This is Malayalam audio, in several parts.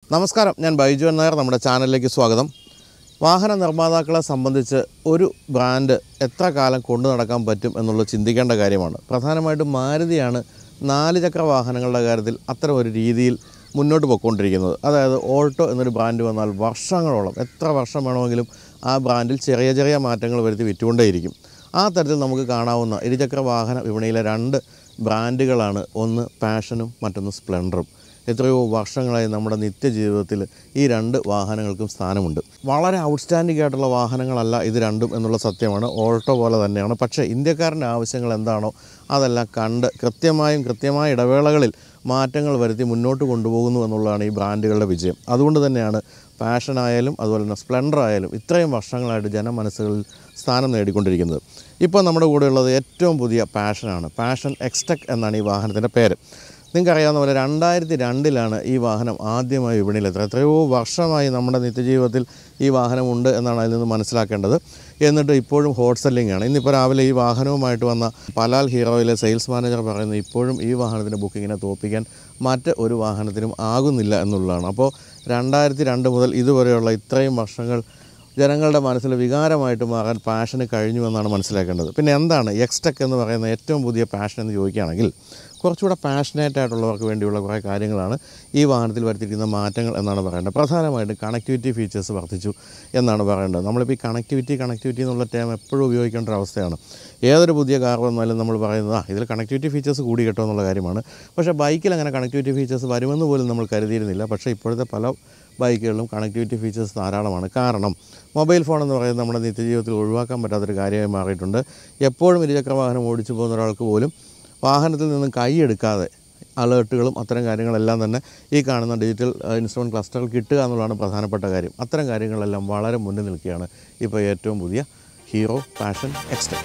നമസ്കാരം ഞാൻ ബൈജു എൻ നായർ നമ്മുടെ ചാനലിലേക്ക് സ്വാഗതം വാഹന നിർമ്മാതാക്കളെ സംബന്ധിച്ച് ഒരു ബ്രാൻഡ് എത്ര കാലം കൊണ്ടു നടക്കാൻ പറ്റും എന്നുള്ളത് ചിന്തിക്കേണ്ട കാര്യമാണ് പ്രധാനമായിട്ടും മാരുതിയാണ് നാല് ചക്ര വാഹനങ്ങളുടെ കാര്യത്തിൽ അത്തരം ഒരു രീതിയിൽ മുന്നോട്ട് പോയിക്കൊണ്ടിരിക്കുന്നത് അതായത് ഓൾട്ടോ എന്നൊരു ബ്രാൻഡ് വന്നാൽ വർഷങ്ങളോളം എത്ര വർഷം വേണമെങ്കിലും ആ ബ്രാൻഡിൽ ചെറിയ ചെറിയ മാറ്റങ്ങൾ വരുത്തി വിറ്റുകൊണ്ടേയിരിക്കും ആ തരത്തിൽ നമുക്ക് കാണാവുന്ന ഇരുചക്ര വാഹന വിപണിയിലെ രണ്ട് ബ്രാൻഡുകളാണ് ഒന്ന് പാഷനും മറ്റൊന്ന് സ്പ്ലെൻഡറും എത്രയോ വർഷങ്ങളായി നമ്മുടെ നിത്യജീവിതത്തിൽ ഈ രണ്ട് വാഹനങ്ങൾക്കും സ്ഥാനമുണ്ട് വളരെ ഔട്ട്സ്റ്റാൻഡിംഗ് ആയിട്ടുള്ള വാഹനങ്ങളല്ല ഇത് രണ്ടും എന്നുള്ള സത്യമാണ് ഓൾട്ടോ പോലെ തന്നെയാണ് പക്ഷേ ഇന്ത്യക്കാരൻ്റെ ആവശ്യങ്ങൾ എന്താണോ അതെല്ലാം കണ്ട് കൃത്യമായും കൃത്യമായ ഇടവേളകളിൽ മാറ്റങ്ങൾ വരുത്തി മുന്നോട്ട് കൊണ്ടുപോകുന്നു എന്നുള്ളതാണ് ഈ ബ്രാൻഡുകളുടെ വിജയം അതുകൊണ്ട് തന്നെയാണ് പാഷൻ ആയാലും അതുപോലെ തന്നെ സ്പ്ലെൻഡർ ആയാലും ഇത്രയും വർഷങ്ങളായിട്ട് ജനമനസ്സുകളിൽ സ്ഥാനം നേടിക്കൊണ്ടിരിക്കുന്നത് ഇപ്പോൾ നമ്മുടെ കൂടെയുള്ളത് ഏറ്റവും പുതിയ പാഷനാണ് പാഷൻ എക്സ്റ്റെക് എന്നാണ് ഈ വാഹനത്തിൻ്റെ പേര് നിങ്ങൾക്കറിയാവുന്ന പോലെ രണ്ടായിരത്തി രണ്ടിലാണ് ഈ വാഹനം ആദ്യമായി വിപണിയിലെത്തുന്നത് എത്രയോ വർഷമായി നമ്മുടെ നിത്യജീവിതത്തിൽ ഈ വാഹനമുണ്ട് എന്നാണ് അതിൽ നിന്ന് മനസ്സിലാക്കേണ്ടത് എന്നിട്ട് ഇപ്പോഴും ഹോട്ട് സെല്ലിംഗ് ആണ് ഇന്നിപ്പോൾ രാവിലെ ഈ വാഹനവുമായിട്ട് വന്ന പലാൽ ഹീറോയിലെ സെയിൽസ് മാനേജർ പറയുന്നത് ഇപ്പോഴും ഈ വാഹനത്തിൻ്റെ ബുക്കിങ്ങിനെ തോൽപ്പിക്കാൻ മറ്റ് ഒരു വാഹനത്തിനും ആകുന്നില്ല എന്നുള്ളതാണ് അപ്പോൾ രണ്ടായിരത്തി രണ്ട് മുതൽ ഇതുവരെയുള്ള ഇത്രയും വർഷങ്ങൾ ജനങ്ങളുടെ മനസ്സിൽ വികാരമായിട്ട് മാറാൻ പാഷന് കഴിഞ്ഞു എന്നാണ് മനസ്സിലാക്കേണ്ടത് പിന്നെ എന്താണ് എക്സ്റ്റെക് എന്ന് പറയുന്ന ഏറ്റവും പുതിയ പാഷൻ എന്ന് ചോദിക്കുകയാണെങ്കിൽ കുറച്ചുകൂടെ പാഷനേറ്റ് ആയിട്ടുള്ളവർക്ക് വേണ്ടിയുള്ള കുറേ കാര്യങ്ങളാണ് ഈ വാഹനത്തിൽ വരുത്തിയിരിക്കുന്ന മാറ്റങ്ങൾ എന്നാണ് പറയേണ്ടത് പ്രധാനമായിട്ടും കണക്ടിവിറ്റി ഫീച്ചേഴ്സ് വർദ്ധിച്ചു എന്നാണ് പറയേണ്ടത് നമ്മളിപ്പോൾ ഈ കണക്ടിവിറ്റി കണക്ടിവിറ്റി എന്നുള്ള ടേം എപ്പോഴും ഉപയോഗിക്കേണ്ട ഒരു അവസ്ഥയാണ് ഏതൊരു പുതിയ കാർ വന്നാലും നമ്മൾ പറയുന്നത് ആ ഇതിൽ കണക്ടിവിറ്റി ഫീച്ചേഴ്സ് കൂടി കേട്ടോ എന്നുള്ള കാര്യമാണ് പക്ഷേ ബൈക്കിൽ അങ്ങനെ കണക്ടിവിറ്റി ഫീച്ചേഴ്സ് വരുമെന്ന് പോലും നമ്മൾ കരുതിയിരുന്നില്ല പക്ഷേ ഇപ്പോഴത്തെ പല ബൈക്കുകളിലും കണക്ടിവിറ്റി ഫീച്ചേഴ്സ് ധാരാളമാണ് കാരണം മൊബൈൽ ഫോൺ എന്ന് പറയുന്നത് നമ്മുടെ നിത്യജീവിതത്തിൽ ഒഴിവാക്കാൻ പറ്റാത്തൊരു കാര്യമായി മാറിയിട്ടുണ്ട് എപ്പോഴും ഇരുചക്ര വാഹനം ഓടിച്ചു പോകുന്ന ഒരാൾക്ക് പോലും വാഹനത്തിൽ നിന്നും കൈയെടുക്കാതെ അലേർട്ടുകളും അത്തരം കാര്യങ്ങളെല്ലാം തന്നെ ഈ കാണുന്ന ഡിജിറ്റൽ ഇൻസ്ട്രുമെൻറ്റ് ക്ലസ്റ്ററിൽ കിട്ടുക എന്നുള്ളതാണ് പ്രധാനപ്പെട്ട കാര്യം അത്തരം കാര്യങ്ങളെല്ലാം വളരെ മുന്നിൽ നിൽക്കുകയാണ് ഇപ്പോൾ ഏറ്റവും പുതിയ ഹീറോ പാഷൻ എക്സ്റ്റൻ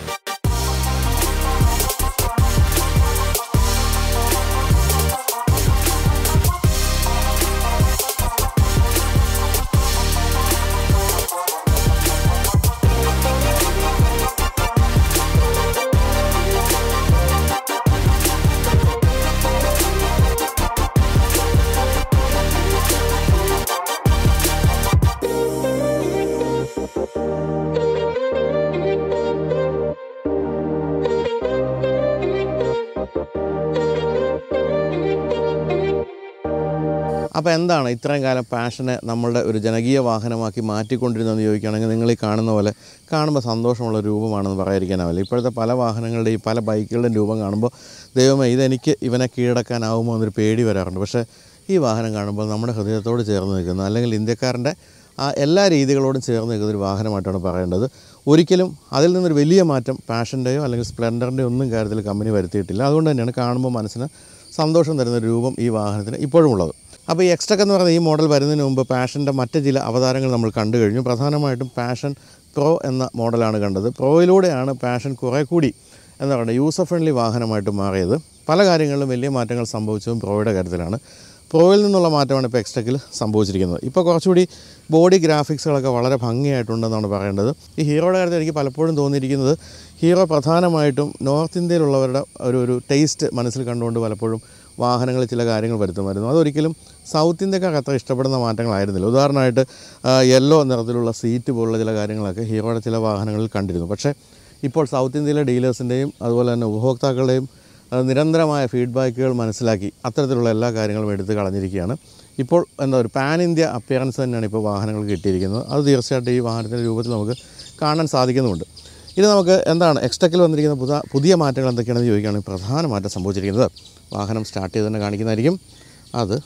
അപ്പോൾ എന്താണ് ഇത്രയും കാലം പാഷനെ നമ്മളുടെ ഒരു ജനകീയ വാഹനമാക്കി മാറ്റിക്കൊണ്ടിരുന്നതെന്ന് ചോദിക്കുകയാണെങ്കിൽ നിങ്ങൾ ഈ കാണുന്ന പോലെ കാണുമ്പോൾ സന്തോഷമുള്ള രൂപമാണെന്ന് പറയാതിരിക്കാനാവില്ല ഇപ്പോഴത്തെ പല വാഹനങ്ങളുടെയും പല ബൈക്കുകളുടെയും രൂപം കാണുമ്പോൾ ദൈവമേ ഇതെനിക്ക് ഇവനെ കീഴടക്കാനാവുമോ എന്നൊരു പേടി വരാറുണ്ട് പക്ഷേ ഈ വാഹനം കാണുമ്പോൾ നമ്മുടെ ഹൃദയത്തോട് ചേർന്ന് നിൽക്കുന്ന അല്ലെങ്കിൽ ഇന്ത്യക്കാരൻ്റെ ആ എല്ലാ രീതികളോടും ചേർന്ന് നിൽക്കുന്ന ഒരു വാഹനമായിട്ടാണ് പറയേണ്ടത് ഒരിക്കലും അതിൽ നിന്നൊരു വലിയ മാറ്റം പാഷൻ്റെയോ അല്ലെങ്കിൽ സ്പ്ലെൻഡറിൻ്റെയോ ഒന്നും കാര്യത്തിൽ കമ്പനി വരുത്തിയിട്ടില്ല അതുകൊണ്ട് തന്നെയാണ് കാണുമ്പോൾ മനസ്സിന് സന്തോഷം തരുന്ന ഒരു രൂപം ഈ വാഹനത്തിന് ഇപ്പോഴും ഉള്ളത് അപ്പോൾ ഈ എക്സ്ട്രക്ക് എന്ന് പറയുന്ന ഈ മോഡൽ വരുന്നതിന് മുമ്പ് പാഷൻ്റെ മറ്റ് ചില അവതാരങ്ങൾ നമ്മൾ കണ്ടു കഴിഞ്ഞു പ്രധാനമായിട്ടും പാഷൻ പ്രോ എന്ന മോഡലാണ് കണ്ടത് പ്രോയിലൂടെയാണ് പാഷൻ കുറേ കൂടി എന്താ പറയുക യൂസർ ഫ്രണ്ട്ലി വാഹനമായിട്ട് മാറിയത് പല കാര്യങ്ങളിലും വലിയ മാറ്റങ്ങൾ സംഭവിച്ചതും പ്രോയുടെ കാര്യത്തിലാണ് പ്രോയിൽ നിന്നുള്ള മാറ്റമാണ് ഇപ്പോൾ എക്സ്ട്രക്കിൽ സംഭവിച്ചിരിക്കുന്നത് ഇപ്പോൾ കുറച്ചുകൂടി ബോഡി ഗ്രാഫിക്സുകളൊക്കെ വളരെ ഭംഗിയായിട്ടുണ്ടെന്നാണ് പറയേണ്ടത് ഈ ഹീറോയുടെ കാര്യത്തിൽ എനിക്ക് പലപ്പോഴും തോന്നിയിരിക്കുന്നത് ഹീറോ പ്രധാനമായിട്ടും നോർത്ത് ഇന്ത്യയിലുള്ളവരുടെ ഒരു ഒരു ടേസ്റ്റ് മനസ്സിൽ കണ്ടുകൊണ്ട് പലപ്പോഴും വാഹനങ്ങളിൽ ചില കാര്യങ്ങൾ വരുത്തുമായിരുന്നു അതൊരിക്കലും സൗത്ത് ഇന്ത്യക്കാർക്ക് അത്ര ഇഷ്ടപ്പെടുന്ന മാറ്റങ്ങളായിരുന്നില്ല ഉദാഹരണമായിട്ട് യെല്ലോ നിറത്തിലുള്ള സീറ്റ് പോലുള്ള ചില കാര്യങ്ങളൊക്കെ ഹീറോയുടെ ചില വാഹനങ്ങളിൽ കണ്ടിരുന്നു പക്ഷേ ഇപ്പോൾ സൗത്ത് ഇന്ത്യയിലെ ഡീലേഴ്സിൻ്റെയും അതുപോലെ തന്നെ ഉപഭോക്താക്കളുടെയും ആ, നിരന്തരമായ ഫീഡ്ബാക്കുകൾ മനസ്സിലാക്കി അത്തരത്തിലുള്ള എല്ലാ കാര്യങ്ങളും എടുത്ത് കളഞ്ഞിരിക്കുകയാണ് ഇപ്പോൾ എന്താ ഒരു പാൻ ഇന്ത്യ അപ്പിയറൻസ് തന്നെയാണ് ഇപ്പോൾ വാഹനങ്ങൾ കിട്ടിയിരിക്കുന്നത് അത് തീർച്ചയായിട്ടും ഈ വാഹനത്തിൻ്റെ രൂപത്തിൽ നമുക്ക് കാണാൻ സാധിക്കുന്നുമുണ്ട് ഇത് നമുക്ക് എന്താണ് എക്സ്റ്റക്കിൽ വന്നിരിക്കുന്ന പുതിയ പുതിയ മാറ്റങ്ങൾ എന്തൊക്കെയാണെന്ന് ചോദിക്കുകയാണെങ്കിൽ പ്രധാന മാറ്റം സംഭവിച്ചിരിക്കുന്നത് വാഹനം സ്റ്റാർട്ട് ചെയ്ത് തന്നെ കാണിക്കുന്നതായിരിക്കും അത്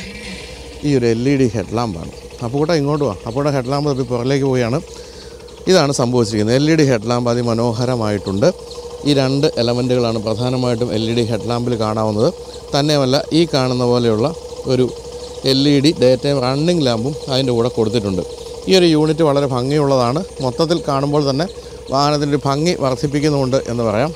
ഈ ഒരു എൽ ഇ ഡി ഹെഡ് ലാമ്പാണ് അപ്പോൾ കൂടെ ഇങ്ങോട്ട് വാ അപ്പോൾ കൂടെ ഹെഡ് ലാമ്പ് തപ്പി പുറകിലേക്ക് പോവുകയാണ് ഇതാണ് സംഭവിച്ചിരിക്കുന്നത് L E D head lamp അതിമനോഹരമായിട്ടുണ്ട് ഈ രണ്ട് എലമെൻറ്റുകളാണ് പ്രധാനമായിട്ടും എൽ ഇ ഡി ഹെഡ് ലാമ്പിൽ കാണാവുന്നത് തന്നെയുമല്ല ഈ കാണുന്ന പോലെയുള്ള ഒരു L E D day time running ലാമ്പും അതിൻ്റെ കൂടെ കൊടുത്തിട്ടുണ്ട് ഈ ഒരു യൂണിറ്റ് വളരെ ഭംഗിയുള്ളതാണ് മൊത്തത്തിൽ കാണുമ്പോൾ തന്നെ വാഹനത്തിൻ്റെ ഒരു ഭംഗി വർദ്ധിപ്പിക്കുന്നുമുണ്ട് എന്ന് പറയാം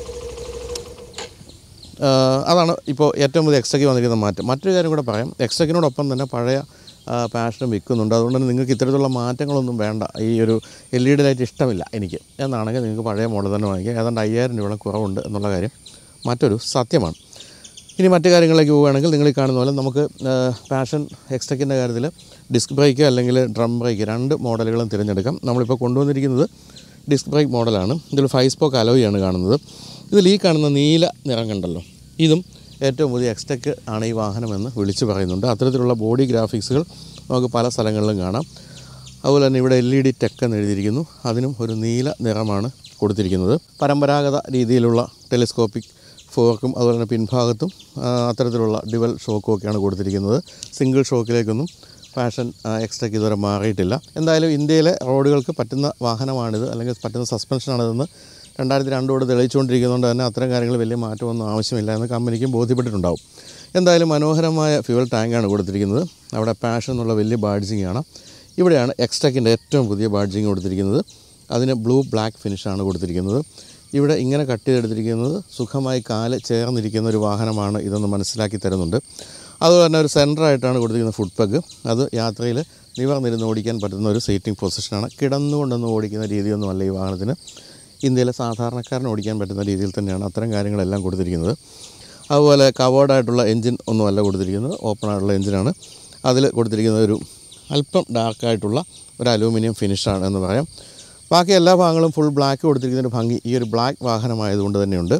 ആഹ് അതാണ് ഇപ്പോൾ ഏറ്റവും പുതിയ എക്സ്ട്രയ്ക്ക് വന്നിരിക്കുന്ന മാറ്റം മറ്റൊരു കാര്യം കൂടെ പറയാം എക്സ്ട്രക്കിനോടൊപ്പം തന്നെ പഴയ പാഷനും വിൽക്കുന്നുണ്ട് അതുകൊണ്ട് തന്നെ നിങ്ങൾക്ക് ഇത്തരത്തിലുള്ള മാറ്റങ്ങളൊന്നും വേണ്ട ഈ ഒരു എൽ ഇ ഡി ലൈറ്റ് ഇഷ്ടമില്ല എനിക്ക് എന്നാണെങ്കിൽ നിങ്ങൾക്ക് പഴയ മോഡൽ തന്നെ വാങ്ങിക്കാം ഏതാണ്ട് അയ്യായിരം രൂപയുടെ കുറവുണ്ട് എന്നുള്ള കാര്യം മറ്റൊരു സത്യമാണ് ഇനി മറ്റു കാര്യങ്ങളിലേക്ക് പോവുകയാണെങ്കിൽ നിങ്ങൾ ഈ കാണുന്ന പോലെ നമുക്ക് പാഷൻ എക്സ്റ്റക്കിൻ്റെ കാര്യത്തിൽ ഡിസ്ക് ബ്രേക്ക് അല്ലെങ്കിൽ ഡ്രം ബ്രേക്ക് രണ്ട് മോഡലുകളും തിരഞ്ഞെടുക്കാം നമ്മളിപ്പോൾ കൊണ്ടുവന്നിരിക്കുന്നത് ഡിസ്ക് ബ്രേക്ക് മോഡലാണ് ഇതിൽ ഫൈവ് സ്പോക്ക് അലോയാണ് കാണുന്നത് ഇതിൽ ഈ കാണുന്ന നീല നിറം കണ്ടല്ലോ ഇതും ഏറ്റവും പുതിയ എക്സ്റ്റക്ക് ആണ് ഈ വാഹനമെന്ന് വിളിച്ചു പറയുന്നുണ്ട് അത്തരത്തിലുള്ള ബോഡി ഗ്രാഫിക്സുകൾ നമുക്ക് പല സ്ഥലങ്ങളിലും കാണാം അതുപോലെ തന്നെ ഇവിടെ എൽ ഇ ഡി ടെക് എന്ന് എഴുതിയിരിക്കുന്നു അതിനും ഒരു നീല നിറമാണ് കൊടുത്തിരിക്കുന്നത് പരമ്പരാഗത രീതിയിലുള്ള ടെലിസ്കോപ്പിക് ഫോർക്കും അതുപോലെ തന്നെ പിൻഭാഗത്തും ആ, അത്തരത്തിലുള്ള ഡിവൽ ഷോക്കും ഒക്കെയാണ് കൊടുത്തിരിക്കുന്നത് സിംഗിൾ ഷോക്കിലേക്കൊന്നും ഫാഷൻ എക്സ്ട്രയ്ക്ക് ഇതുവരെ മാറിയിട്ടില്ല എന്തായാലും ഇന്ത്യയിലെ റോഡുകൾക്ക് പറ്റുന്ന വാഹനമാണിത് അല്ലെങ്കിൽ പറ്റുന്ന സസ്പെൻഷനാണിതെന്ന് രണ്ടായിരത്തി രണ്ടോട് തെളിയിച്ചുകൊണ്ടിരിക്കുന്നതുകൊണ്ട് തന്നെ അത്തരം കാര്യങ്ങൾ വലിയ മാറ്റമൊന്നും ആവശ്യമില്ല എന്ന് കമ്പനിക്കും ബോധ്യപ്പെട്ടിട്ടുണ്ടാവും എന്തായാലും മനോഹരമായ ഫ്യൂവൽ ടാങ്കാണ് കൊടുത്തിരിക്കുന്നത് അവിടെ പാഷൻ എന്നുള്ള വലിയ ബാഡ്ജിങ് ആണ് ഇവിടെയാണ് എക്സ്ട്രക്കിൻ്റെ ഏറ്റവും പുതിയ ബാഡ്ജിങ് കൊടുത്തിരിക്കുന്നത് അതിന് ബ്ലൂ ബ്ലാക്ക് ഫിനിഷാണ് കൊടുത്തിരിക്കുന്നത് ഇവിടെ ഇങ്ങനെ കട്ട് ചെയ്തെടുത്തിരിക്കുന്നത് സുഖമായി കാല് ചേർന്നിരിക്കുന്ന ഒരു വാഹനമാണ് ഇതെന്ന് മനസ്സിലാക്കി തരുന്നുണ്ട് അതുപോലെ തന്നെ ഒരു സെൻറ്ററായിട്ടാണ് കൊടുത്തിരിക്കുന്ന ഫുഡ് പഗ് അത് യാത്രയിൽ നിവർന്നിരുന്ന് ഓടിക്കാൻ പറ്റുന്ന ഒരു സീറ്റിംഗ് പൊസിഷനാണ് കിടന്നുകൊണ്ടൊന്നും ഓടിക്കുന്ന രീതിയൊന്നുമല്ല ഈ വാഹനത്തിന് ഇന്ത്യയിലെ സാധാരണക്കാരന് ഓടിക്കാൻ പറ്റുന്ന രീതിയിൽ തന്നെയാണ് അത്തരം കാര്യങ്ങളെല്ലാം കൊടുത്തിരിക്കുന്നത് അതുപോലെ കവേർഡായിട്ടുള്ള എൻജിൻ ഒന്നുമല്ല കൊടുത്തിരിക്കുന്നത് ഓപ്പൺ ആയിട്ടുള്ള എൻജിനാണ് അതിൽ കൊടുത്തിരിക്കുന്ന ഒരു അല്പം ഡാർക്കായിട്ടുള്ള ഒരു അലൂമിനിയം ഫിനിഷാണ് എന്ന് പറയാം ബാക്കി എല്ലാ ഭാഗങ്ങളും ഫുൾ ബ്ലാക്ക് കൊടുത്തിരിക്കുന്ന ഒരു ഭംഗി ഈ ഒരു ബ്ലാക്ക് വാഹനമായതുകൊണ്ട് തന്നെയുണ്ട്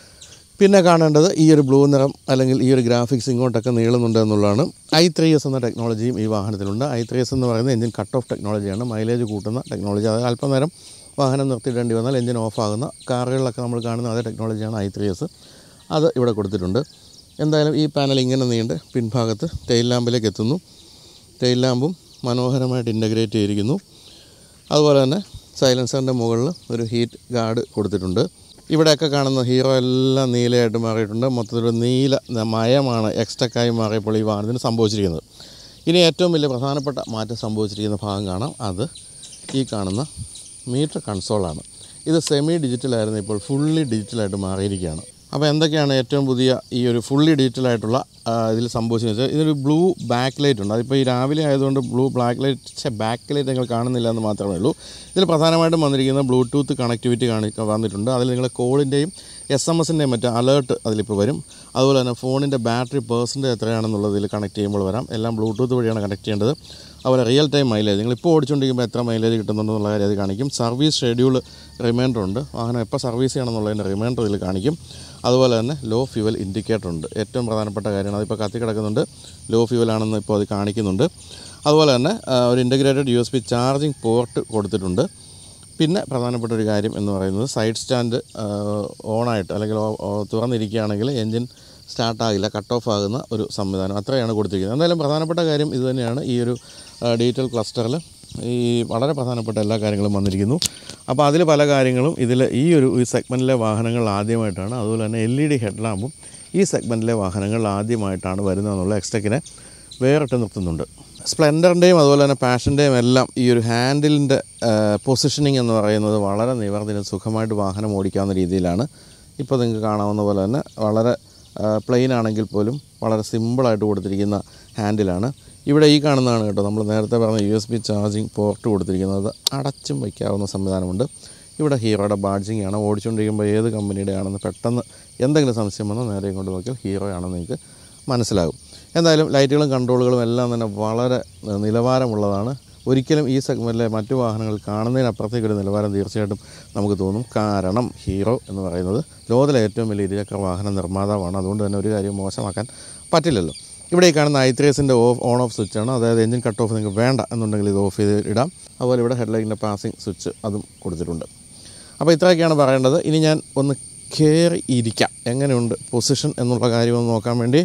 പിന്നെ കാണേണ്ടത് ഈ ഒരു ബ്ലൂ നിറം അല്ലെങ്കിൽ ഈ ഒരു ഗ്രാഫിക്സ് ഇങ്ങോട്ടൊക്കെ നീളുന്നുണ്ട് എന്നുള്ളതാണ് ഐ ത്രീ എസ് എന്ന ടെക്നോളജിയും ഈ വാഹനത്തിലുണ്ട് ഐ ത്രീ എസ് എന്ന് പറയുന്നത് എഞ്ചിൻ കട്ട് ഓഫ് ടെക്നോളജിയാണ് മൈലേജ് കൂട്ടുന്ന ടെക്നോളജി അതായത് അല്പം നേരം വാഹനം നിർത്തിയിടേണ്ടി വന്നാൽ എഞ്ചിൻ ഓഫ് ആകുന്ന കാറുകളിലൊക്കെ നമ്മൾ കാണുന്ന അതേ ടെക്നോളജിയാണ് ഐ ത്രീ എസ് അത് ഇവിടെ കൊടുത്തിട്ടുണ്ട് എന്തായാലും ഈ പാനൽ ഇങ്ങനെ നീണ്ട് പിൻഭാഗത്ത് ടെയിൽ ലാമ്പിലേക്ക് എത്തുന്നു ടെയിൽ ലാമ്പും മനോഹരമായിട്ട് ഇൻ്റഗ്രേറ്റ് ചെയ്തിരിക്കുന്നു അതുപോലെ തന്നെ സൈലൻസറിൻ്റെ മുകളിൽ ഒരു ഹീറ്റ് ഗാർഡ് കൊടുത്തിട്ടുണ്ട് ഇവിടെയൊക്കെ കാണുന്ന ഹീറോ എല്ലാം നീലയായിട്ട് മാറിയിട്ടുണ്ട് മൊത്തത്തിലൊരു നീല ന- മയമാണ് എക്സ്ട്രക്കായി മാറിയപ്പോൾ ഈ വാഹനത്തിന് സംഭവിച്ചിരിക്കുന്നത് ഇനി ഏറ്റവും വലിയ പ്രധാനപ്പെട്ട മാറ്റം സംഭവിച്ചിരിക്കുന്ന ഭാഗം കാണാം അത് ഈ കാണുന്ന മീറ്റർ കൺസോളാണ് ഇത് സെമി ഡിജിറ്റലായിരുന്നു ഇപ്പോൾ ഫുള്ളി ഡിജിറ്റലായിട്ട് മാറിയിരിക്കുകയാണ് അപ്പോൾ എന്തൊക്കെയാണ് ഏറ്റവും പുതിയ ഈ ഒരു ഫുള്ളി ഡിജിറ്റലായിട്ടുള്ള ആ, ഇതിൽ സംഭവിച്ചതെന്ന് വെച്ചാൽ ഇതിനൊരു ബ്ലൂ ബാക്ക് ലൈറ്റ് ഉണ്ട് അതിപ്പോൾ ഈ രാവിലെ ആയതുകൊണ്ട് blue black light back light നിങ്ങൾ കാണുന്നില്ല എന്ന് മാത്രമേ ഉള്ളൂ ഇതിൽ പ്രധാനമായിട്ടും വന്നിരിക്കുന്ന ബ്ലൂടൂത്ത് കണക്ടിവിറ്റി കാണി വന്നിട്ടുണ്ട് അതിൽ നിങ്ങൾ കോളിൻ്റെയും എസ് എം എസിൻ്റെയും മറ്റേ അലേർട്ട് അതിലിപ്പോൾ വരും അതുപോലെ തന്നെ ഫോണിൻ്റെ ബാറ്ററി പേഴ്സൻറ്റേജ് എത്രയാണെന്നുള്ളത് ഇതിൽ കണക്ട് ചെയ്യുമ്പോൾ വരാം എല്ലാം ബ്ലൂടൂത്ത് വഴിയാണ് കണക്ട് ചെയ്യേണ്ടത് അതുപോലെ റിയൽ ടൈം മൈലേജ് നിങ്ങൾ ഇപ്പോൾ ഓടിച്ചുകൊണ്ടിരിക്കുമ്പോൾ എത്ര മൈലേജ് കിട്ടുന്നുണ്ടെന്നുള്ള കാര്യം അത് കാണിക്കും സർവീസ് ഷെഡ്യൂൾ റിമൈൻഡർ ഉണ്ട് വാഹനം എപ്പോൾ സർവീസ് ചെയ്യണമെന്നുള്ളതിൻ്റെ റിമൈൻഡർ ഇതിൽ കാണിക്കും അതുപോലെ തന്നെ ലോ ഫ്യൂവൽ ഇൻഡിക്കേറ്റർ ഉണ്ട് ഏറ്റവും പ്രധാനപ്പെട്ട കാര്യമാണ് അതിപ്പോൾ കത്തി കിടക്കുന്നുണ്ട് ലോ ഫ്യൂവൽ ആണെന്ന് ഇപ്പോൾ അത് കാണിക്കുന്നുണ്ട് അതുപോലെ തന്നെ ആ, ഒരു integrated U S B charging port കൊടുത്തിട്ടുണ്ട് പിന്നെ പ്രധാനപ്പെട്ട ഒരു കാര്യം എന്ന് പറയുന്നത് സൈഡ് സ്റ്റാൻഡ് ഓണായിട്ട് അല്ലെങ്കിൽ ഓ- ഓ- തുറന്നിരിക്കുകയാണെങ്കിൽ എൻജിൻ സ്റ്റാർട്ടാകില്ല കട്ട് ഓഫ് ആകുന്ന ഒരു സംവിധാനം അത്രയാണ് കൊടുത്തിരിക്കുന്നത് എന്തായാലും പ്രധാനപ്പെട്ട കാര്യം ഇത് തന്നെയാണ് ഈ ഒരു ഡിജിറ്റൽ ക്ലസ്റ്ററിൽ ഈ വളരെ പ്രധാനപ്പെട്ട എല്ലാ കാര്യങ്ങളും വന്നിരിക്കുന്നു അപ്പോൾ അതിൽ പല കാര്യങ്ങളും ഇതിൽ ഈ ഒരു ഈ സെഗ്മെൻറ്റിലെ വാഹനങ്ങൾ ആദ്യമായിട്ടാണ് അതുപോലെ തന്നെ എൽ ഇ ഡി ഹെഡ്ലാമ്പും ഈ സെഗ്മെൻറ്റിലെ വാഹനങ്ങൾ ആദ്യമായിട്ടാണ് വരുന്നതെന്നുള്ള എക്സ്ട്രക്കിനെ വേറിട്ട് നിർത്തുന്നുണ്ട് സ്പ്ലെൻഡറിൻ്റെയും അതുപോലെ തന്നെ പാഷൻ്റെയും എല്ലാം ഈ ഒരു ഹാൻഡിലിൻ്റെ പൊസിഷനിങ് എന്ന് പറയുന്നത് വളരെ നിവർന്നിന് സുഖമായിട്ട് വാഹനം ഓടിക്കാവുന്ന രീതിയിലാണ് ഇപ്പോൾ നിങ്ങൾക്ക് കാണാവുന്ന പോലെ തന്നെ വളരെ പ്ലെയിൻ ആണെങ്കിൽ പോലും വളരെ സിമ്പിളായിട്ട് കൊടുത്തിരിക്കുന്ന ഹാൻഡിലാണ് ഇവിടെ ഈ കാണുന്നതാണ് കേട്ടോ നമ്മൾ നേരത്തെ പറഞ്ഞ U S B charging port കൊടുത്തിരിക്കുന്നത് അടച്ചും വയ്ക്കാവുന്ന സംവിധാനമുണ്ട് ഇവിടെ ഹീറോയുടെ ബാഡ്ജിങ് ആണ് ഓടിച്ചുകൊണ്ടിരിക്കുമ്പോൾ ഏത് കമ്പനിയുടെ ആണെന്ന് പെട്ടെന്ന് എന്തെങ്കിലും സംശയം വന്നാൽ നേരെ ഇങ്ങോട്ട് നോക്കിയാൽ ഹീറോ ആണെന്ന് നിങ്ങൾക്ക് മനസ്സിലാകും എന്തായാലും ലൈറ്റുകളും കൺട്രോളുകളും എല്ലാം തന്നെ വളരെ ഏഹ്, നിലവാരമുള്ളതാണ് ഒരിക്കലും ഈ സെഗ്മെൻറ്റിലെ മറ്റു വാഹനങ്ങൾ കാണുന്നതിനപ്പുറത്തേക്ക് ഒരു നിലവാരം തീർച്ചയായിട്ടും നമുക്ക് തോന്നും കാരണം ഹീറോ എന്ന് പറയുന്നത് ലോകത്തിലെ ഏറ്റവും വലിയ ഇരുചക്ര വാഹന നിർമ്മാതാവാണ് അതുകൊണ്ട് തന്നെ ഒരു കാര്യം മോശമാക്കാൻ പറ്റില്ലല്ലോ ഇവിടെ ഈ കാണുന്ന ഐ ത്രീ എസിൻ്റെ ഓഫ് ഓൺ ഓഫ് സ്വിച്ചാണ് അതായത് എഞ്ചിൻ കട്ട് ഓഫ് നിങ്ങൾക്ക് വേണ്ട എന്നുണ്ടെങ്കിൽ ഇത് ഓഫ് ചെയ്ത് ഇടാം അതുപോലെ ഇവിടെ ഹെഡ്ലൈറ്റിൻ്റെ പാസിംഗ് സ്വിച്ച് അതും കൊടുത്തിട്ടുണ്ട് അപ്പോൾ ഇത്രയൊക്കെയാണ് പറയേണ്ടത് ഇനി ഞാൻ ഒന്ന് കയറി ഇരിക്കാം എങ്ങനെയുണ്ട് പൊസിഷൻ എന്നുള്ള കാര്യം ഒന്ന് നോക്കാൻ വേണ്ടി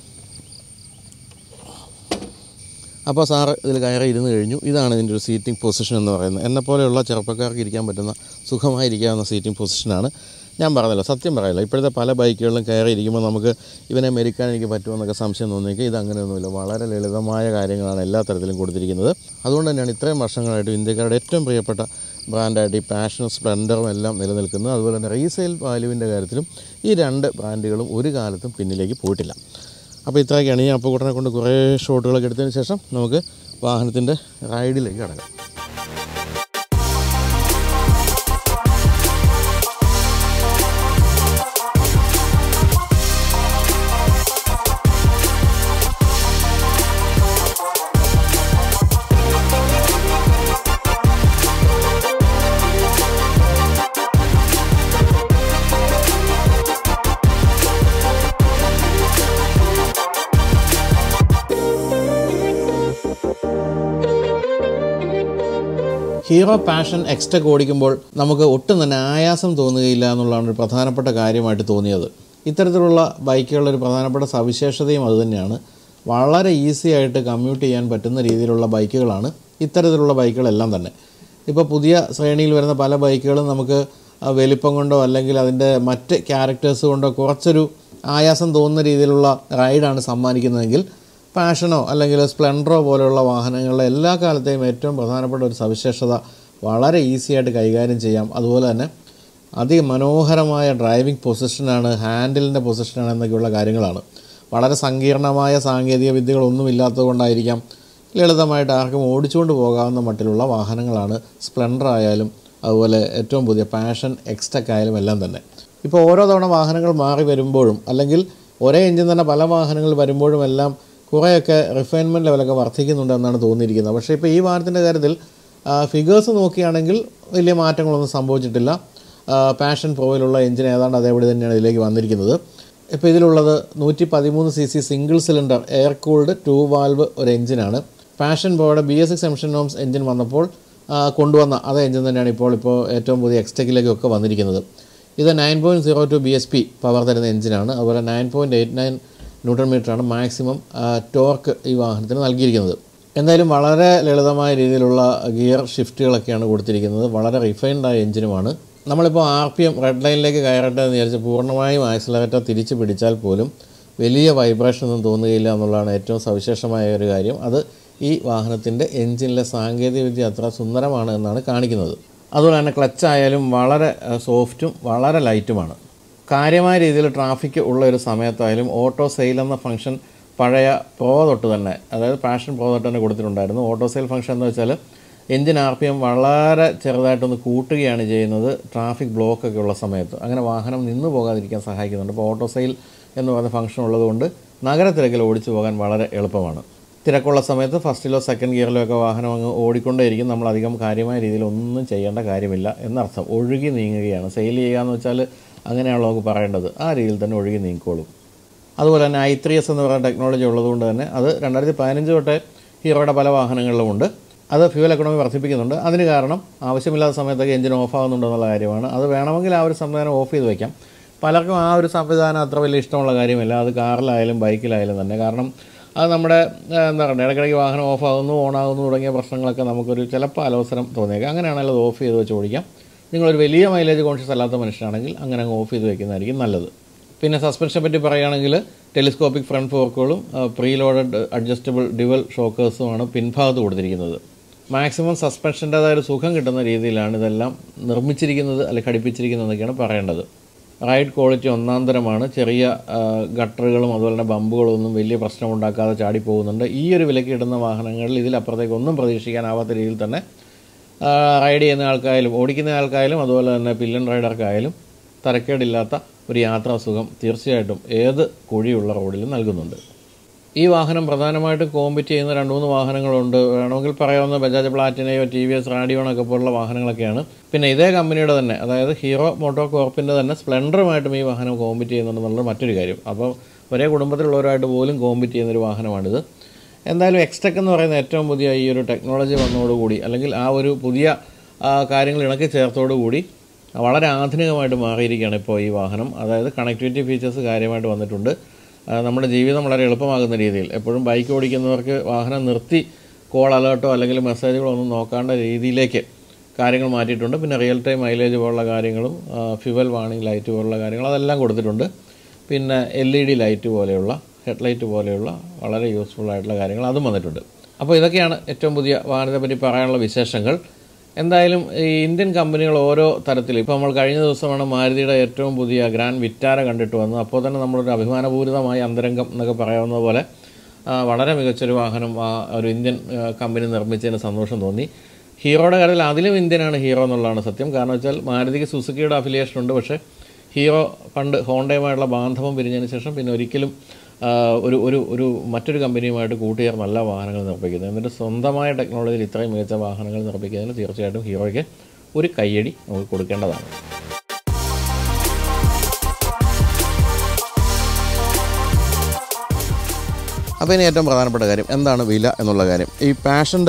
അപ്പോൾ സാറ് ഇതിൽ കയറി ഇരുന്ന് കഴിഞ്ഞു ഇതാണ് ഇതിൻ്റെ ഒരു സീറ്റിംഗ് പൊസിഷൻ എന്ന് പറയുന്നത് എന്നെപ്പോലെയുള്ള ചെറുപ്പക്കാർക്ക് ഇരിക്കാൻ പറ്റുന്ന സുഖമായിരിക്കാവുന്ന സീറ്റിംഗ് പൊസിഷനാണ് ഞാൻ പറഞ്ഞല്ലോ സത്യം പറയല്ല ഇപ്പോഴത്തെ പല ബൈക്കുകളിലും കയറി ഇരിക്കുമ്പോൾ നമുക്ക് ഇവനെ മെരിക്കാൻ എനിക്ക് പറ്റുമെന്നൊക്കെ സംശയം തോന്നിയെങ്കിൽ ഇത് അങ്ങനെയൊന്നുമില്ല വളരെ ലളിതമായ കാര്യങ്ങളാണ് എല്ലാ തരത്തിലും കൊടുത്തിരിക്കുന്നത് അതുകൊണ്ട് തന്നെയാണ് ഇത്രയും വർഷങ്ങളായിട്ട് ഇന്ത്യക്കാരുടെ ഏറ്റവും പ്രിയപ്പെട്ട ബ്രാൻഡായിട്ട് ഈ പാഷനും സ്പ്ലെൻഡറും എല്ലാം നിലനിൽക്കുന്നത് അതുപോലെ തന്നെ റീസെയിൽ വാല്യൂവിൻ്റെ കാര്യത്തിലും ഈ രണ്ട് ബ്രാൻഡുകളും ഒരു കാലത്തും പിന്നിലേക്ക് പോയിട്ടില്ല അപ്പോൾ ഇത്രയൊക്കെയാണ് ഈ അപ്പുകൂട്ടനെ കൊണ്ട് കുറേ ഷോട്ടുകളൊക്കെ എടുത്തതിന് ശേഷം നമുക്ക് വാഹനത്തിൻ്റെ റൈഡിലേക്ക് കടക്കാം ഹീറോ പാഷൻ എക്സ്റ്റക്ക് ഓടിക്കുമ്പോൾ നമുക്ക് ഒട്ടും തന്നെ ആയാസം തോന്നുകയില്ല എന്നുള്ളതാണ് ഒരു പ്രധാനപ്പെട്ട കാര്യമായിട്ട് തോന്നിയത് ഇത്തരത്തിലുള്ള ബൈക്കുകളുടെ ഒരു പ്രധാനപ്പെട്ട സവിശേഷതയും അതുതന്നെയാണ് വളരെ ഈസി ആയിട്ട് കമ്മ്യൂട്ട് ചെയ്യാൻ പറ്റുന്ന രീതിയിലുള്ള ബൈക്കുകളാണ് ഇത്തരത്തിലുള്ള ബൈക്കുകളെല്ലാം തന്നെ ഇപ്പോൾ പുതിയ ശ്രേണിയിൽ വരുന്ന പല ബൈക്കുകളും നമുക്ക് ആ വലിപ്പം കൊണ്ടോ അല്ലെങ്കിൽ അതിൻ്റെ മറ്റ് ക്യാരക്ടേഴ്സ് കൊണ്ടോ കുറച്ചൊരു ആയാസം തോന്നുന്ന രീതിയിലുള്ള റൈഡാണ് സമ്മാനിക്കുന്നതെങ്കിൽ പാഷനോ അല്ലെങ്കിൽ സ്പ്ലെൻഡറോ പോലെയുള്ള വാഹനങ്ങളുടെ എല്ലാ കാലത്തെയും ഏറ്റവും പ്രധാനപ്പെട്ട ഒരു സവിശേഷത വളരെ ഈസി ആയിട്ട് കൈകാര്യം ചെയ്യാം അതുപോലെ തന്നെ അതിമനോഹരമായ ഡ്രൈവിംഗ് പൊസിഷനാണ് ഹാൻഡിലിൻ്റെ പൊസിഷനാണ് എന്നൊക്കെയുള്ള കാര്യങ്ങളാണ് വളരെ സങ്കീർണമായ സാങ്കേതിക വിദ്യകളൊന്നും ഇല്ലാത്തതുകൊണ്ടായിരിക്കാം ലളിതമായിട്ട് ആർക്കും ഓടിച്ചുകൊണ്ട് പോകാവുന്ന മട്ടിലുള്ള വാഹനങ്ങളാണ് സ്പ്ലെൻഡർ ആയാലും അതുപോലെ ഏറ്റവും പുതിയ പാഷൻ എക്സ്റ്റക്ക് ആയാലും എല്ലാം തന്നെ ഇപ്പോൾ ഓരോ തവണ വാഹനങ്ങൾ മാറി വരുമ്പോഴും അല്ലെങ്കിൽ ഒരേ എഞ്ചിൻ തന്നെ പല വാഹനങ്ങൾ വരുമ്പോഴും എല്ലാം കുറേയൊക്കെ റിഫൈൻമെൻറ്റ് ലെവലൊക്കെ വർദ്ധിക്കുന്നുണ്ട് എന്നാണ് തോന്നിയിരിക്കുന്നത് പക്ഷേ ഇപ്പോൾ ഈ വാഹനത്തിൻ്റെ കാര്യത്തിൽ ഫിഗേഴ്സ് നോക്കുകയാണെങ്കിൽ വലിയ മാറ്റങ്ങളൊന്നും സംഭവിച്ചിട്ടില്ല പാഷൻ പ്രോയിലുള്ള എഞ്ചിൻ ഏതാണ്ട് അതേപടി തന്നെയാണ് ഇതിലേക്ക് വന്നിരിക്കുന്നത് ഇപ്പോൾ ഇതിലുള്ളത് നൂറ്റി പതിമൂന്ന് C C single cylinder air cooled two valve ഒരു എഞ്ചിനാണ് പാഷൻ പ്രോയുടെ B S six emission norms engine വന്നപ്പോൾ ആ, കൊണ്ടുവന്ന അതേ എഞ്ചിൻ തന്നെയാണ് ഇപ്പോൾ ഇപ്പോൾ ഏറ്റവും പുതിയ എക്സ്റ്റക്കിലേക്കൊക്കെ വന്നിരിക്കുന്നത് ഇത് nine point zero two B S P power തരുന്ന എഞ്ചിനാണ് അതുപോലെ nine point eight nine newton മീറ്ററാണ് മാക്സിമം ടോർക്ക് ഈ വാഹനത്തിന് നൽകിയിരിക്കുന്നത് എന്തായാലും വളരെ ലളിതമായ രീതിയിലുള്ള ഗിയർ ഷിഫ്റ്റുകളൊക്കെയാണ് കൊടുത്തിരിക്കുന്നത് വളരെ റിഫൈൻഡ് ആയ എഞ്ചിനുമാണ് നമ്മളിപ്പോൾ ആർ പി എം റെഡ് ലൈനിലേക്ക് കയറട്ടെ എന്ന് വിചാരിച്ച് പൂർണ്ണമായും ആക്സിലറേറ്റർ തിരിച്ച് പിടിച്ചാൽ പോലും വലിയ വൈബ്രേഷൻ ഒന്നും തോന്നുകയില്ല എന്നുള്ളതാണ് ഏറ്റവും സവിശേഷമായ ഒരു കാര്യം അത് ഈ വാഹനത്തിൻ്റെ എഞ്ചിനിലെ സാങ്കേതികവിദ്യ അത്ര സുന്ദരമാണ് എന്നാണ് കാണിക്കുന്നത് അതുപോലെ തന്നെ ക്ലച്ച് ആയാലും വളരെ ഏഹ്, സോഫ്റ്റും വളരെ ലൈറ്റുമാണ് കാര്യമായ രീതിയിൽ ട്രാഫിക് ഉള്ള ഒരു സമയത്തായാലും ഓട്ടോ സെയിൽ എന്ന ഫംഗ്ഷൻ പഴയ പ്രോ തൊട്ട് തന്നെ അതായത് പാഷൻ പ്രോ തൊട്ട് തന്നെ കൊടുത്തിട്ടുണ്ടായിരുന്നു ഓട്ടോ സെയിൽ ഫംഗ്ഷൻ എന്ന് വെച്ചാൽ എഞ്ചിൻ ആർ പി എം വളരെ ചെറുതായിട്ടൊന്ന് കൂട്ടുകയാണ് ചെയ്യുന്നത് ട്രാഫിക് ബ്ലോക്ക് ഒക്കെ ഉള്ള സമയത്ത് അങ്ങനെ വാഹനം നിന്നു പോകാതിരിക്കാൻ സഹായിക്കുന്നുണ്ട് അപ്പോൾ ഓട്ടോ സെയിൽ എന്ന് പറയുന്ന ഫംഗ്ഷൻ ഉള്ളതുകൊണ്ട് നഗരത്തിരക്കിൽ ഓടിച്ചു പോകാൻ വളരെ എളുപ്പമാണ് തിരക്കുള്ള സമയത്ത് ഫസ്റ്റിലോ സെക്കൻഡ് ഗിയറിലോ ഒക്കെ വാഹനം അങ്ങ് ഓടിക്കൊണ്ടേയിരിക്കും നമ്മൾ അധികം കാര്യമായ രീതിയിൽ ഒന്നും ചെയ്യേണ്ട കാര്യമില്ല എന്നർത്ഥം ഒഴുകി നീങ്ങുകയാണ് സെയിൽ ചെയ്യുക എന്ന് വെച്ചാൽ അങ്ങനെയാണല്ലോ നമുക്ക് പറയേണ്ടത് ആ രീതിയിൽ തന്നെ ഒഴുകി നീങ്ങിക്കോളും അതുപോലെ തന്നെ ഐ ത്രീ എസ് എന്ന് പറയുന്ന ടെക്നോളജി ഉള്ളതുകൊണ്ട് തന്നെ അത് രണ്ടായിരത്തി പതിനഞ്ച് തൊട്ടേ ഹീറോയുടെ പല വാഹനങ്ങളിലുമുണ്ട് അത് ഫ്യൂൽ എക്കണോമി വർദ്ധിപ്പിക്കുന്നുണ്ട് അതിന് കാരണം ആവശ്യമില്ലാത്ത സമയത്തൊക്കെ എഞ്ചിൻ ഓഫ് ആകുന്നുണ്ടോ എന്നുള്ള കാര്യമാണ് അത് വേണമെങ്കിൽ ആ ഒരു സംവിധാനം ഓഫ് ചെയ്ത് വയ്ക്കാം പലർക്കും ആ ഒരു സംവിധാനം അത്ര വലിയ ഇഷ്ടമുള്ള കാര്യമല്ല അത് കാറിലായാലും ബൈക്കിലായാലും തന്നെ കാരണം അത് നമ്മുടെ ആ, എന്താ പറയുക ഇടയ്ക്കിടയ്ക്ക് വാഹനം ഓഫ് ആകുന്നു ഓൺ ആകുന്നു തുടങ്ങിയ പ്രശ്നങ്ങളൊക്കെ നമുക്കൊരു ചിലപ്പോൾ അലോസരം തോന്നിയേക്കാം അങ്ങനെയാണെങ്കിൽ അത് ഓഫ് ചെയ്ത് വെച്ച് ഓടിക്കാം നിങ്ങളൊരു വലിയ മൈലേജ് കോൺഷ്യസ് അല്ലാത്ത മനുഷ്യനാണെങ്കിൽ അങ്ങനെ അങ്ങ് ഓഫ് ചെയ്ത് വെക്കുന്നതായിരിക്കും നല്ലത് പിന്നെ സസ്പെൻഷനെ പറ്റി പറയുകയാണെങ്കിൽ ടെലിസ്കോപ്പിക് ഫ്രണ്ട് ഫോർക്കുകളും പ്രീ ലോഡഡ് അഡ്ജസ്റ്റബിൾ ഡ്യുവൽ ഷോക്കേഴ്സുമാണ് പിൻഭാഗത്ത് കൊടുത്തിരിക്കുന്നത് മാക്സിമം സസ്പെൻഷൻ്റേതായ ഒരു സുഖം കിട്ടുന്ന രീതിയിലാണ് ഇതെല്ലാം നിർമ്മിച്ചിരിക്കുന്നത് അല്ലെങ്കിൽ ഘടിപ്പിച്ചിരിക്കുന്നത് എന്നൊക്കെയാണ് പറയേണ്ടത് റൈഡ് ക്വാളിറ്റി ഒന്നാം തരമാണ് ചെറിയ ആ, ഗട്ടറുകളും അതുപോലെ തന്നെ ബമ്പുകളും ഒന്നും വലിയ പ്രശ്നമുണ്ടാക്കാതെ ചാടി പോകുന്നുണ്ട് ഈ ഒരു വിലയ്ക്ക് ഇടുന്ന വാഹനങ്ങളിൽ ഇതിലപ്പുറത്തേക്ക് ഒന്നും പ്രതീക്ഷിക്കാനാവാത്ത രീതിയിൽ തന്നെ ആ, റൈഡ് ചെയ്യുന്ന ആൾക്കായാലും ഓടിക്കുന്ന ആൾക്കായാലും അതുപോലെ തന്നെ പില്ലൻ റൈഡർക്കായാലും തരക്കേടില്ലാത്ത ഒരു യാത്രാസുഖം തീർച്ചയായിട്ടും ഏത് കുഴിയുള്ള റോഡിലും നൽകുന്നുണ്ട് ഈ വാഹനം പ്രധാനമായിട്ടും കോമ്പറ്റ് ചെയ്യുന്ന രണ്ട് മൂന്ന് വാഹനങ്ങളുണ്ട് വേണമെങ്കിൽ പറയാവുന്ന ബജാജ് പ്ലാറ്റിനയോ ടി വി എസ് റാഡിയോണോ ഒക്കെ പോലുള്ള വാഹനങ്ങളൊക്കെയാണ് പിന്നെ ഇതേ കമ്പനിയുടെ തന്നെ അതായത് ഹീറോ മോട്ടോ കോർപ്പിൻ്റെ തന്നെ സ്പ്ലെൻഡറുമായിട്ടും ഈ വാഹനം കോമ്പറ്റ് ചെയ്യുന്നുണ്ടെന്നുള്ളത് മറ്റൊരു കാര്യം അപ്പോൾ ഒരേ കുടുംബത്തിലുള്ളവരായിട്ട് പോലും കോമ്പറ്റ് ചെയ്യുന്നൊരു വാഹനമാണിത് എന്തായാലും എക്സ്റ്റെക് എന്ന് പറയുന്ന ഏറ്റവും പുതിയ ഈ ഒരു ടെക്നോളജി വന്നതോടുകൂടി അല്ലെങ്കിൽ ആ ഒരു പുതിയ ആ, കാര്യങ്ങൾ ഇണക്കി ചേർത്തോടുകൂടി വളരെ ആധുനികമായിട്ട് മാറിയിരിക്കുകയാണ് ഇപ്പോൾ ഈ വാഹനം അതായത് കണക്ടിവിറ്റി ഫീച്ചേഴ്സ് കാര്യമായിട്ട് വന്നിട്ടുണ്ട് ആ, നമ്മുടെ ജീവിതം വളരെ എളുപ്പമാകുന്ന രീതിയിൽ എപ്പോഴും ബൈക്ക് ഓടിക്കുന്നവർക്ക് വാഹനം നിർത്തി കോൾ അലേർട്ടോ അല്ലെങ്കിൽ മെസ്സേജുകളോ ഒന്നും നോക്കാണ്ട രീതിയിലേക്ക് കാര്യങ്ങൾ മാറ്റിയിട്ടുണ്ട് പിന്നെ റിയൽ ടൈം മൈലേജ് പോലുള്ള കാര്യങ്ങളും ഫ്യുവൽ വാണിംഗ് ലൈറ്റ് പോലുള്ള കാര്യങ്ങൾ അതെല്ലാം കൊടുത്തിട്ടുണ്ട് പിന്നെ എൽ ഇ ഡി ലൈറ്റ് പോലെയുള്ള ഹെഡ്ലൈറ്റ് പോലെയുള്ള വളരെ യൂസ്ഫുൾ ആയിട്ടുള്ള കാര്യങ്ങൾ അതും വന്നിട്ടുണ്ട് അപ്പോൾ ഇതൊക്കെയാണ് ഏറ്റവും പുതിയ വാഹനത്തെ പറ്റി പറയാനുള്ള വിശേഷങ്ങൾ എന്തായാലും ഈ ഇന്ത്യൻ കമ്പനികൾ ഓരോ തരത്തിൽ ഇപ്പോൾ നമ്മൾ കഴിഞ്ഞ ദിവസമാണ് മാരുതിയുടെ ഏറ്റവും പുതിയ ഗ്രാൻഡ് വിറ്റാര കണ്ടിട്ട് വന്നത് അപ്പോൾ തന്നെ നമ്മളൊരു അഭിമാനപൂരിതമായ അന്തരംഗം എന്നൊക്കെ പറയാവുന്ന പോലെ ആ, വളരെ മികച്ചൊരു വാഹനം ആ ഒരു ഇന്ത്യൻ ആ, കമ്പനി നിർമ്മിച്ചതിന് സന്തോഷം തോന്നി ഹീറോയുടെ കാര്യത്തിൽ അതിലും ഇന്ത്യനാണ് ഹീറോ എന്നുള്ളതാണ് സത്യം കാരണം വെച്ചാൽ മാരുതിക്ക് സുസുക്കിയുടെ അഫിലിയേഷൻ ഉണ്ട് പക്ഷേ ഹീറോ പണ്ട് ഹോണ്ടയുമായുള്ള ബാന്ധവം പിരിഞ്ഞതിന് ശേഷം പിന്നെ ഒരിക്കലും ആ, ഒരു ഒരു ഒരു മറ്റൊരു കമ്പനിയുമായിട്ട് കൂട്ടുചേർന്നല്ല വാഹനങ്ങൾ നിർമ്മിക്കുന്നത് എന്നിട്ട് സ്വന്തമായ ടെക്നോളജിയിൽ ഇത്രയും മികച്ച വാഹനങ്ങൾ നിർമ്മിക്കുന്നതിന് തീർച്ചയായിട്ടും ഹീറോയ്ക്ക് ഒരു കയ്യടി നമുക്ക് കൊടുക്കേണ്ടതാണ് അപ്പോൾ ഇനി ഏറ്റവും പ്രധാനപ്പെട്ട കാര്യം എന്താണ് വില എന്നുള്ള കാര്യം ഈ പാഷൻ്റെ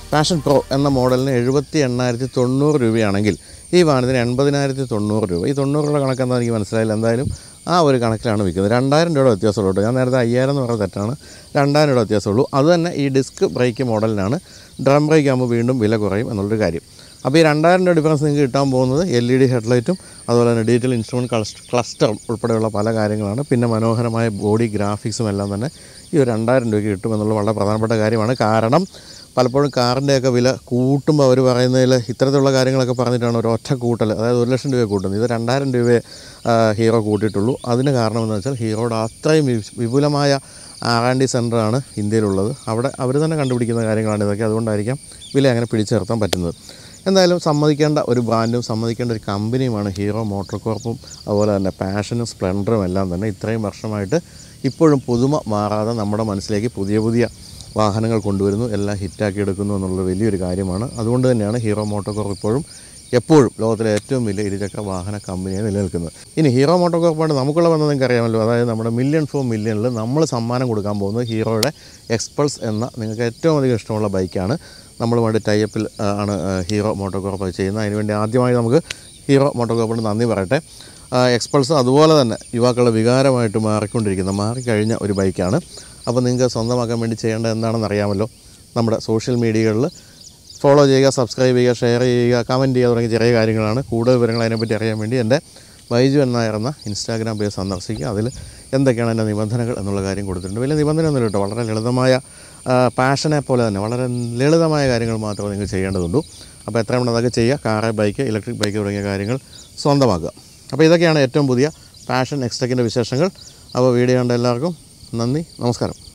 പാഷൻ പ്രോ എന്ന മോഡലിന് എഴുപത്തി എണ്ണായിരത്തി തൊണ്ണൂറ് രൂപയാണെങ്കിൽ ഈ വാഹനത്തിന് എൺപതിനായിരത്തി തൊണ്ണൂറ് രൂപ ഈ തൊണ്ണൂറ് രൂപ കണക്കെന്താ എനിക്ക് മനസ്സിലായില്ല എന്തായാലും ആ ഒരു കണക്കിലാണ് വിൽക്കുന്നത് രണ്ടായിരം രൂപയുടെ വ്യത്യാസമുള്ളൂ കേട്ടോ ഞാൻ നേരത്തെ അയ്യായിരം എന്ന് പറഞ്ഞ തെറ്റാണ് രണ്ടായിരം രൂപ വ്യത്യാസമുള്ളൂ അത് തന്നെ ഈ ഡിസ്ക് ബ്രേക്ക് മോഡലിനാണ് ഡ്രം ബ്രേക്ക് ആകുമ്പോൾ വീണ്ടും വില കുറയും എന്നുള്ളൊരു കാര്യം അപ്പോൾ ഈ രണ്ടായിരം രൂപ ഡിഫറൻസ് നിങ്ങൾക്ക് കിട്ടാൻ പോകുന്നത് എൽ ഇ ഡി ഹെഡ്ലൈറ്റും അതുപോലെ തന്നെ ഡിജിറ്റൽ ഇൻസ്ട്രുമെൻറ്റ് ക്ലസ്റ്റർ ക്ലസ്റ്ററും ഉൾപ്പെടെയുള്ള പല കാര്യങ്ങളാണ് പിന്നെ മനോഹരമായ ബോഡി ഗ്രാഫിക്സും എല്ലാം തന്നെ ഈ ഒരു രണ്ടായിരം രൂപയ്ക്ക് കിട്ടും എന്നുള്ള വളരെ പ്രധാനപ്പെട്ട കാര്യമാണ് കാരണം പലപ്പോഴും കാറിൻ്റെയൊക്കെ വില കൂട്ടുമ്പോൾ അവർ പറയുന്നതിൽ ഇത്തരത്തിലുള്ള കാര്യങ്ങളൊക്കെ പറഞ്ഞിട്ടാണ് ഒരു ഒറ്റ കൂട്ടൽ അതായത് ഒരു ലക്ഷം രൂപ കൂട്ടുന്നത് ഇത് രണ്ടായിരം രൂപയെ ആ, ഹീറോ കൂട്ടിയിട്ടുള്ളൂ അതിന് കാരണമെന്ന് വെച്ചാൽ ഹീറോയുടെ അത്രയും വി- വിപുലമായ ആർ ആൻഡ് ഡി സെൻ്ററാണ് ഇന്ത്യയിലുള്ളത് അവിടെ അവർ തന്നെ കണ്ടുപിടിക്കുന്ന കാര്യങ്ങളാണ് ഇതൊക്കെ അതുകൊണ്ടായിരിക്കാം വില അങ്ങനെ പിടിച്ചു നിർത്താൻ പറ്റുന്നത് എന്തായാലും സമ്മതിക്കേണ്ട ഒരു ബ്രാൻഡും സമ്മതിക്കേണ്ട ഒരു കമ്പനിയുമാണ് ഹീറോ മോട്ടോർ കോർപ്പും അതുപോലെ തന്നെ പാഷനും സ്പ്ലെൻഡറും എല്ലാം തന്നെ ഇത്രയും വർഷമായിട്ട് ഇപ്പോഴും പുതുമ മാറാതെ നമ്മുടെ മനസ്സിലേക്ക് പുതിയ പുതിയ വാഹനങ്ങൾ കൊണ്ടുവരുന്നു എല്ലാം ഹിറ്റാക്കി എടുക്കുന്നു എന്നുള്ളത് വലിയൊരു കാര്യമാണ് അതുകൊണ്ട് തന്നെയാണ് ഹീറോ മോട്ടോർ കോർപ്പ് ഇപ്പോഴും എപ്പോഴും ലോകത്തിലെ ഏറ്റവും വലിയ ഇരുചക്ര വാഹന കമ്പനിയായി നിലനിൽക്കുന്നത് ഇനി ഹീറോ മോട്ടോർ കോർപ്പാണ് നമുക്കുള്ള ബന്ധം നിങ്ങൾക്ക് അറിയാമല്ലോ അതായത് നമ്മുടെ മില്യൺ ഫോർ മില്യണിൽ നമ്മൾ സമ്മാനം കൊടുക്കാൻ പോകുന്നത് ഹീറോയുടെ എക്സ്പൾസ് എന്ന നിങ്ങൾക്ക് ഏറ്റവും അധികം ഇഷ്ടമുള്ള ബൈക്കാണ് നമ്മളുമായിട്ട് ടൈപ്പിൽ ആണ് ആ, ഹീറോ മോട്ടോർ കോർപ്പ് അത് ചെയ്യുന്നത് അതിനുവേണ്ടി ആദ്യമായി നമുക്ക് ഹീറോ മോട്ടോർ കോർപ്പിന് നന്ദി പറയട്ടെ ആ, എക്സ്പൾസ് അതുപോലെ തന്നെ യുവാക്കളുടെ വികാരമായിട്ട് മാറിക്കൊണ്ടിരിക്കുന്ന മാറിക്കഴിഞ്ഞ ഒരു ബൈക്കാണ് അപ്പോൾ നിങ്ങൾക്ക് സ്വന്തമാക്കാൻ വേണ്ടി ചെയ്യേണ്ടത് എന്താണെന്ന് അറിയാമല്ലോ നമ്മുടെ സോഷ്യൽ മീഡിയകളിൽ ഫോളോ ചെയ്യുക സബ്സ്ക്രൈബ് ചെയ്യുക ഷെയർ ചെയ്യുക കമൻറ്റ് ചെയ്യുക തുടങ്ങിയ ചെറിയ കാര്യങ്ങളാണ് കൂടുതൽ വിവരങ്ങൾ അതിനെപ്പറ്റി അറിയാൻ വേണ്ടി എൻ്റെ ബൈജു എന്നായർ എന്ന ഇൻസ്റ്റാഗ്രാം പേജ് സന്ദർശിക്കുക അതിൽ എന്തൊക്കെയാണ് എൻ്റെ നിബന്ധനകൾ എന്നുള്ള കാര്യം കൊടുത്തിട്ടുണ്ട് വലിയ നിബന്ധനയൊന്നും കേട്ടോ വളരെ ലളിതമായ ആ, പാഷനെ പോലെ തന്നെ വളരെ ലളിതമായ കാര്യങ്ങൾ മാത്രമേ നിങ്ങൾ ചെയ്യേണ്ടതുള്ളൂ അപ്പോൾ എത്രയും പെട്ടെന്ന് അതൊക്കെ ചെയ്യുക കാറ് ബൈക്ക് ഇലക്ട്രിക് ബൈക്ക് തുടങ്ങിയ കാര്യങ്ങൾ സ്വന്തമാക്കുക അപ്പോൾ ഇതൊക്കെയാണ് ഏറ്റവും പുതിയ പാഷൻ എക്സ്റ്റക്കിൻ്റെ വിശേഷങ്ങൾ അപ്പോൾ വീഡിയോ കണ്ട എല്ലാവർക്കും നന്ദി നമസ്കാരം